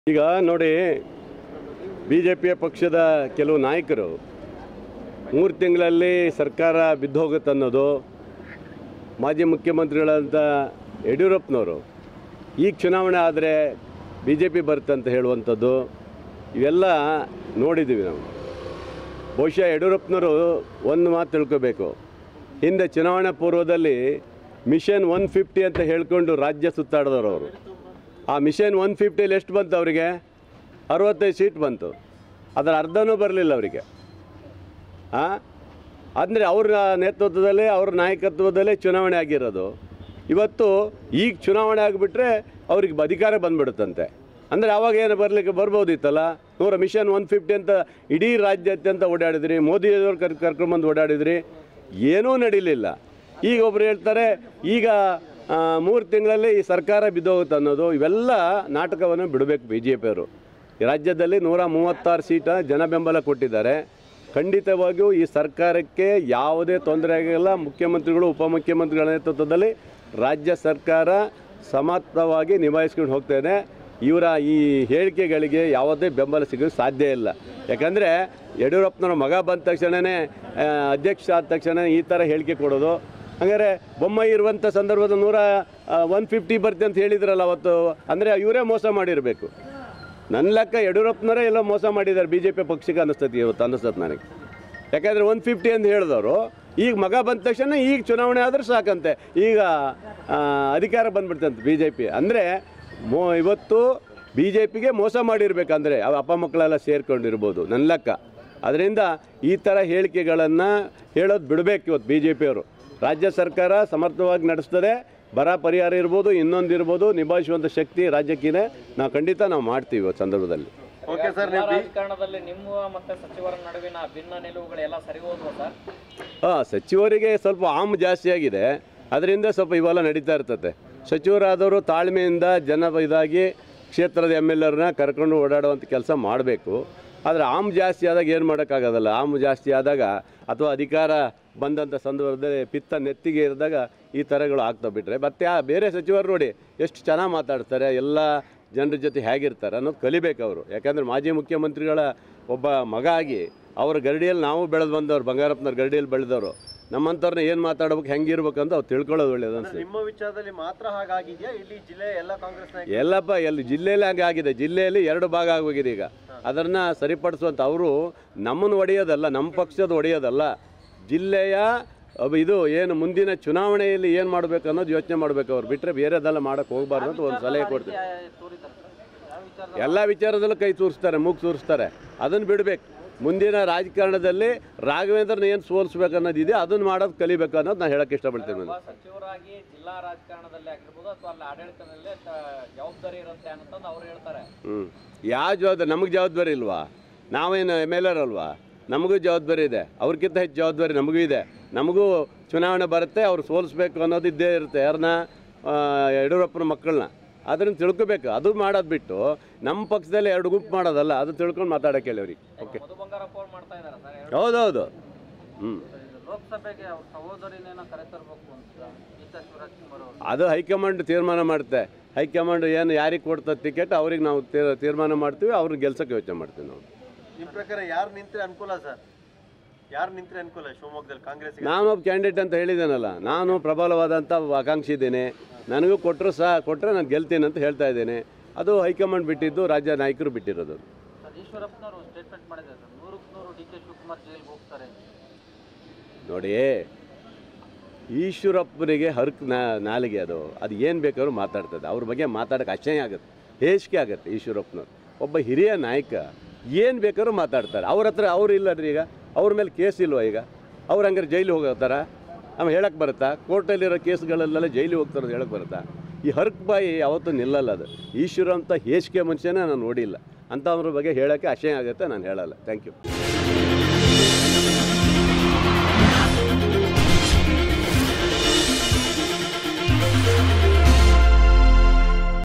ಈಗ ನೋಡಿ B J ಪಿಯ ಪಕ್ಷದ ಕೆಲವು ನಾಯಕರು ಮೂರು ತಿಂಗಳಲ್ಲಿ ಸರ್ಕಾರ ಬಿದ್ದೋಗುತ್ತೆ ಅನ್ನೋದು ಮಾಜಿ ಮುಖ್ಯಮಂತ್ರಿಗಳಂತ ಯಡಿಯೂರಪ್ಪನವರು ಈಗ ಚುನಾವಣೆ ಆದರೆ ಬಿ ಜೆ ಪಿ ಬರುತ್ತೆ ಅಂತ ಹೇಳುವಂಥದ್ದು ಇವೆಲ್ಲ ನೋಡಿದ್ದೀವಿ ನಾವು ಬಹುಶಃ ಯಡಿಯೂರಪ್ಪನವರು ಒಂದು ಮಾತು ತಿಳ್ಕೋಬೇಕು ಹಿಂದೆ ಚುನಾವಣಾ ಪೂರ್ವದಲ್ಲಿ ಮಿಷನ್ ಒನ್ ಫಿಫ್ಟಿ ಅಂತ ಹೇಳ್ಕೊಂಡು ರಾಜ್ಯ ಸುತ್ತಾಡಿದವರು ಅವರು ಆ ಮಿಷನ್ ಒನ್ ಫಿಫ್ಟಿಯಲ್ಲಿ ಎಷ್ಟು ಬಂತು ಅವರಿಗೆ ಅರವತ್ತೈದು ಸೀಟ್ ಬಂತು ಅದರ ಅರ್ಧನೂ ಬರಲಿಲ್ಲ ಅವರಿಗೆ ಹಾಂ ಅಂದರೆ ಅವ್ರ ನೇತೃತ್ವದಲ್ಲೇ ಅವ್ರ ನಾಯಕತ್ವದಲ್ಲೇ ಚುನಾವಣೆ ಆಗಿರೋದು ಇವತ್ತು ಈಗ ಚುನಾವಣೆ ಆಗಿಬಿಟ್ರೆ ಅವ್ರಿಗೆ ಅಧಿಕಾರ ಬಂದ್ಬಿಡುತ್ತಂತೆ ಅಂದರೆ ಅವಾಗ ಏನು ಬರಲಿಕ್ಕೆ ಬರ್ಬೋದಿತ್ತಲ್ಲ ನೂರ ಮಿಷನ್ ಒನ್ ಫಿಫ್ಟಿ ಅಂತ ಇಡೀ ರಾಜ್ಯಾದ್ಯಂತ ಓಡಾಡಿದ್ರಿ ಮೋದಿಯವರು ಕರ್ ಕರ್ಕೊಂಬಂದು ಓಡಾಡಿದ್ರಿ ಏನೂ ನಡೀಲಿಲ್ಲ ಈಗ ಒಬ್ರು ಹೇಳ್ತಾರೆ ಈಗ ಮೂರು ತಿಂಗಳಲ್ಲಿ ಈ ಸರ್ಕಾರ ಬಿದ್ದೋಗುತ್ತೆ ಅನ್ನೋದು ಇವೆಲ್ಲ ನಾಟಕವನ್ನು ಬಿಡಬೇಕು ಬಿ ಜೆ ಪಿಯವರು ಈ ರಾಜ್ಯದಲ್ಲಿ ನೂರ ಮೂವತ್ತಾರು ಸೀಟ ಜನ ಬೆಂಬಲ ಕೊಟ್ಟಿದ್ದಾರೆ ಖಂಡಿತವಾಗಿಯೂ ಈ ಸರ್ಕಾರಕ್ಕೆ ಯಾವುದೇ ತೊಂದರೆ ಆಗಿಲ್ಲ ಮುಖ್ಯಮಂತ್ರಿಗಳು ಉಪಮುಖ್ಯಮಂತ್ರಿಗಳ ನೇತೃತ್ವದಲ್ಲಿ ರಾಜ್ಯ ಸರ್ಕಾರ ಸಮರ್ಥವಾಗಿ ನಿಭಾಯಿಸ್ಕೊಂಡು ಹೋಗ್ತಾ ಇದೆ ಇವರ ಈ ಹೇಳಿಕೆಗಳಿಗೆ ಯಾವುದೇ ಬೆಂಬಲ ಸಿಗೋಕ್ಕೆ ಸಾಧ್ಯ ಇಲ್ಲ ಯಾಕಂದರೆ ಯಡಿಯೂರಪ್ಪನವ್ರ ಮಗ ಬಂದ ತಕ್ಷಣವೇ ಆ, ಅಧ್ಯಕ್ಷ ಆದ ತಕ್ಷಣ ಈ ಥರ ಹೇಳಿಕೆ ಕೊಡೋದು ಹಾಗಾದ್ರೆ ಬೊಮ್ಮಾಯಿ ಇರುವಂಥ ಸಂದರ್ಭದ ನೂರ ಒನ್ ಫಿಫ್ಟಿ ಬರ್ತೆ ಅಂತ ಹೇಳಿದ್ರಲ್ಲ ಅವತ್ತು ಅಂದರೆ ಇವರೇ ಮೋಸ ಮಾಡಿರಬೇಕು ನನ್ನ ಲೆಕ್ಕ ಯಡಿಯೂರಪ್ಪನವರೇ ಎಲ್ಲ ಮೋಸ ಮಾಡಿದ್ದಾರೆ ಬಿ ಜೆ ಪಿ ಪಕ್ಷಕ್ಕೆ ಅನ್ನಿಸ್ತೈತಿ ಇವತ್ತು ಅನ್ನಿಸ್ತದೆ ನನಗೆ ಯಾಕಂದರೆ ಒನ್ ಫಿಫ್ಟಿ ಅಂತ ಹೇಳಿದವರು ಈಗ ಮಗ ಬಂದ ತಕ್ಷಣ ಈಗ ಚುನಾವಣೆ ಆದ್ರೆ ಸಾಕಂತೆ ಈಗ ಆ, ಅಧಿಕಾರ ಬಂದ್ಬಿಡ್ತಂತೆ ಬಿ ಜೆ ಪಿ ಅಂದರೆ ಮೋ ಇವತ್ತು ಬಿ ಜೆ ಪಿಗೆ ಮೋಸ ಮಾಡಿರ್ಬೇಕಂದ್ರೆ ಅವ ಅಪ್ಪ ಮಕ್ಕಳೆಲ್ಲ ಸೇರ್ಕೊಂಡಿರ್ಬೋದು ನನ್ನ ಲೆಕ್ಕ ಅದರಿಂದ ಈ ಥರ ಹೇಳಿಕೆಗಳನ್ನು ಹೇಳೋದು ಬಿಡಬೇಕು ಇವತ್ತು ಬಿ ಜೆ ಪಿಯವರು ರಾಜ್ಯ ಸರ್ಕಾರ ಸಮರ್ಥವಾಗಿ ನಡೆಸ್ತದೆ ಬರ ಪರಿಹಾರ ಇರ್ಬೋದು ಇನ್ನೊಂದು ಇರ್ಬೋದು ನಿಭಾಯಿಸುವಂಥ ಶಕ್ತಿ ರಾಜ್ಯಕ್ಕಿದೆ ನಾವು ಖಂಡಿತ ನಾವು ಮಾಡ್ತೀವಿ ಇವತ್ತು ಸಂದರ್ಭದಲ್ಲಿ ಓಕೆ ಸರ್ ಜಿಲ್ಲಾ ನೀವು ಬಿ- ರಾಜಕಾರಣದಲ್ಲಿ ನಿಮ್ಮ ಮತ್ತೆ ಸಚಿವರ ನಡುವಿನ ಭಿನ್ನ ನಿಲುವುಗಳೆಲ್ಲ ಸರಿ ಹೋದ್ವು ಸರ್ ಹಾಂ ಸಚಿವರಿಗೆ ಸ್ವಲ್ಪ ಆಮ್ ಜಾಸ್ತಿ ಆಗಿದೆ ಅದರಿಂದ ಸ್ವಲ್ಪ ಇವೆಲ್ಲ ನಡೀತಾ ಇರ್ತದೆ ಸಚಿವರಾದವರು ತಾಳ್ಮೆಯಿಂದ ಜನ ಇದಾಗಿ ಕ್ಷೇತ್ರದ ಎಮ್ ಎಲ್ ಎರ್ನ ಕರ್ಕೊಂಡು ಓಡಾಡುವಂಥ ಕೆಲಸ ಮಾಡಬೇಕು ಆದರೆ ಆಮ್ ಜಾಸ್ತಿ ಆದಾಗ ಏನು ಮಾಡೋಕ್ಕಾಗೋದಲ್ಲ ಆಮ್ ಜಾಸ್ತಿ ಆದಾಗ ಅಥವಾ ಅಧಿಕಾರ ಬಂದಂಥ ಸಂದರ್ಭದಲ್ಲಿ ಪಿತ್ತ ನೆತ್ತಿಗೆ ಇರಿದಾಗ ಈ ಥರಗಳು ಆಗ್ತಾ ಬಿಟ್ರೆ ಮತ್ತು ಆ ಬೇರೆ ಸಚಿವರು ನೋಡಿ ಎಷ್ಟು ಚೆನ್ನಾಗಿ ಮಾತಾಡ್ತಾರೆ ಎಲ್ಲ ಜನರ ಜೊತೆ ಹೇಗಿರ್ತಾರೆ ಅನ್ನೋದು ಕಲಿಬೇಕು ಅವರು ಯಾಕಂದರೆ ಮಾಜಿ ಮುಖ್ಯಮಂತ್ರಿಗಳ ಒಬ್ಬ ಮಗ ಆಗಿ ಅವ್ರ ಗರಡಿಯಲ್ಲಿ ನಾವು ಬೆಳೆದು ಬಂದವರು ಬಂಗಾರಪ್ಪನವ್ರ ಗರಡಿಯಲ್ಲಿ ಬೆಳೆದವರು ನಮ್ಮಂಥವ್ರನ್ನ ಏನು ಮಾತಾಡ್ಬೇಕು ಹೆಂಗಿರ್ಬೇಕು ಅಂತ ಅವ್ರು ತಿಳ್ಕೊಳ್ಳೋದು ಒಳ್ಳೇದು ಅಂದ್ರೆ ಅನ್ಸುತ್ತೆ ನಿಮ್ಮ ವಿಚಾರದಲ್ಲಿ ಮಾತ್ರ ಹಾಗಾಗಿದೆಯಾ ಇಡೀ ಜಿಲ್ಲೆ ಎಲ್ಲ ಕಾಂಗ್ರೆಸ್ ನಾಯಕರು ಎಲ್ಲಪ್ಪ ಎಲ್ಲಿ ಜಿಲ್ಲೆಯಲ್ಲಿ ಹಂಗೆ ಆಗಿದೆ ಜಿಲ್ಲೆಯಲ್ಲಿ ಎರಡು ಭಾಗ ಆಗೋಗಿದೆ ಈಗ ಅದನ್ನು ಸರಿಪಡಿಸುವಂಥ ಅವರು ನಮ್ಮನ್ನು ಒಡೆಯೋದಲ್ಲ ನಮ್ಮ ಪಕ್ಷದ ಒಡೆಯೋದಲ್ಲ ಜಿಲ್ಲೆಯ ಅಬ್- ಇದು ಏನು ಮುಂದಿನ ಚುನಾವಣೆಯಲ್ಲಿ ಏನು ಮಾಡಬೇಕು ಅನ್ನೋದು ಯೋಚನೆ ಮಾಡಬೇಕು ಅವ್ರು ಬಿಟ್ಟರೆ ಬೇರೆದೆಲ್ಲ ಮಾಡೋಕ್ಕೆ ಹೋಗಬಾರ್ದು ಅಂತ ಒಂದು ಸಲಹೆ ಕೊಡ್ತೀವಿ ಎಲ್ಲ ವಿಚಾರದಲ್ಲೂ ಕೈ ತೋರಿಸ್ತಾರೆ ಮೂಗು ತೋರಿಸ್ತಾರೆ ಅದನ್ನು ಬಿಡಬೇಕು ಮುಂದಿನ ರಾಜಕಾರಣದಲ್ಲಿ ರಾಘವೇಂದ್ರನ ಏನು ಸೋಲಿಸ್ಬೇಕು ಅನ್ನೋದಿದೆ ಅದನ್ನು ಮಾಡೋದು ಕಲಿಬೇಕು ಅನ್ನೋದು ನಾನು ಹೇಳಕ್ಕೆ ಇಷ್ಟಪಡ್ತೀನಿ ನಾನು ಒಬ್ಬ ಸಚಿವರಾಗಿ ಜಿಲ್ಲಾ ರಾಜಕಾರಣದಲ್ಲಿ ಆಗಿರ್ಬೋದು ಅಥವಾ ಅಲ್ಲಿ ಆಡಳಿತದಲ್ಲಿ ತ- ಜವಾಬ್ದಾರಿ ಇರುತ್ತೆ ಅನ್ನೋದು ಅವ್ರು ಹೇಳ್ತಾರೆ ಹ್ಞೂ ಯಾವ ಜವಾಬ್ದಾರಿ ನಮಗೆ ಜವಾಬ್ದಾರಿ ಇಲ್ವಾ ನಾವೇನು ಎಮ್ ಎಲ್ ಆರ್ ಅಲ್ವಾ ನಮಗೂ ಜವಾಬ್ದಾರಿ ಇದೆ ಅವ್ರಿಗಿಂತ ಹೆಚ್ಚು ಜವಾಬ್ದಾರಿ ನಮಗೂ ಇದೆ ನಮಗೂ ಚುನಾವಣೆ ಬರುತ್ತೆ ಅವ್ರು ಸೋಲಿಸ್ಬೇಕು ಅನ್ನೋದು ಇದ್ದೇ ಇರುತ್ತೆ ಯಾರನ್ನ ಆ, ಯಡಿಯೂರಪ್ಪನ ಮಕ್ಕಳನ್ನ ಅದನ್ನು ತಿಳ್ಕೊಬೇಕು ಅದು ಮಾಡೋದು ಬಿಟ್ಟು ನಮ್ಮ ಪಕ್ಷದಲ್ಲಿ ಎರಡು ಗುಂಪು ಮಾಡೋದಲ್ಲ ಅದು ತಿಳ್ಕೊಂಡು ಮಾತಾಡೋಕೆ ಹೇಳಿ ಅವ್ರಿಗೆ ಓಕೆ ಮಧು ಬಂಗಾರಪ್ಪ ಅವ್ರು ಮಾಡ್ತಾ ಇದ್ದಾರೆ ಸರ್ ಎರಡು ಹೌದೌದು ಹ್ಞೂ ಲೋಕಸಭೆಗೆ ಅವ್ರ ಸಹೋದರಿನೇನೋ ಕರೆತರಬೇಕು ಅಂತ ಗೀತಾ ಶಿವರಾಜ್ ಕುಮಾರ್ ಅವರು ಅದು ಹೈಕಮಾಂಡ್ ತೀರ್ಮಾನ ಮಾಡುತ್ತೆ ಹೈಕಮಾಂಡ್ ಏನು ಯಾರಿಗೆ ಕೊಡ್ತದೆ ಟಿಕೆಟ್ ಅವ್ರಿಗೆ ನಾವು ತೀರ್- ತೀರ್ಮಾನ ಮಾಡ್ತೀವಿ ಅವ್ರಿಗೆ ಗೆಲ್ಸಕ್ಕೆ ಯೋಚನೆ ಮಾಡ್ತೀವಿ ನಾವು ನಿಮ್ಮ ಪ್ರಕಾರ ಯಾರು ನಿಂತ್ರೆ ಅನುಕೂಲ ಸರ್ ಯಾರು ನಿಂತ್ರೆ ಅನುಕೂಲ ಶಿವಮೊಗ್ಗದಲ್ಲಿ ಕಾಂಗ್ರೆಸ್ ನಾನು ಒಬ್ಬ ಕ್ಯಾಂಡಿಡೇಟ್ ಅಂತ ಹೇಳಿದ್ದೇನಲ್ಲ ನಾನು ಪ್ರಬಲವಾದಂಥ ಆಕಾಂಕ್ಷಿ ಇದ್ದೇನೆ ನನಗೂ ಕೊಟ್ಟರು ಸಹ ಕೊಟ್ಟರೆ ನಾನು ಗೆಲ್ತೀನಿ ಅಂತ ಹೇಳ್ತಾ ಇದ್ದೇನೆ ಅದು ಹೈಕಮಾಂಡ್ ಬಿಟ್ಟಿದ್ದು ರಾಜ್ಯ ನಾಯಕರು ಬಿಟ್ಟಿರೋದು ಸರ್ ಈಶ್ವರಪ್ಪನವರು ಸ್ಟೇಟ್ಮೆಂಟ್ ಮಾಡಿದ್ದಾರೆ ಸರ್ ನೂರಕ್ಕೆ ನೂರು ಡಿ ಕೆ ಶಿವಕುಮಾರ್ ಜೈಲಿಗೆ ಹೋಗ್ತಾರೆ ನೋಡಿ ಈಶ್ವರಪ್ಪನಿಗೆ ಹರ್ಕ್ ನಾ ನಾಲಿಗೆ ಅದು ಅದು ಏನು ಬೇಕಾದ್ರೂ ಮಾತಾಡ್ತದೆ ಅವ್ರ ಬಗ್ಗೆ ಮಾತಾಡೋಕೆ ಅಸಹ್ಯ ಆಗುತ್ತೆ ಹೇಸಿಕೆ ಆಗುತ್ತೆ ಈಶ್ವರಪ್ಪನವ್ರು ಒಬ್ಬ ಹಿರಿಯ ನಾಯಕ ಏನು ಬೇಕಾದ್ರೂ ಮಾತಾಡ್ತಾರೆ ಅವ್ರ ಹತ್ರ ಅವ್ರು ಇಲ್ಲರಿ ಈಗ ಅವ್ರ ಮೇಲೆ ಕೇಸ್ ಇಲ್ವಾ ಈಗ ಅವ್ರು ಹಂಗಾರೆ ಜೈಲಿಗೆ ಹೋಗತ್ತಾರ ಆಮೇಲೆ ಹೇಳಕ್ಕೆ ಬರುತ್ತಾ ಕೋರ್ಟಲ್ಲಿರೋ ಕೇಸ್ಗಳಲ್ಲೆಲ್ಲ ಜೈಲಿಗೆ ಹೋಗ್ತಾರೆ ಹೇಳಕ್ಕೆ ಬರುತ್ತಾ ಈ ಹರ್ಕ್ ಬಾಯಿ ಯಾವತ್ತೂ ನಿಲ್ಲಲ್ಲ ಅದು ಈಶ್ವರ ಅಂತ ಹೇಸಿಕೆ ಮನುಷ್ಯನೇ ನಾನು ನೋಡಿಲ್ಲ ಅಂಥವ್ರ ಬಗ್ಗೆ ಹೇಳೋಕ್ಕೆ ಅಸಹ್ಯ ಆಗುತ್ತೆ ನಾನು ಹೇಳಲ್ಲ ಥ್ಯಾಂಕ್ ಯು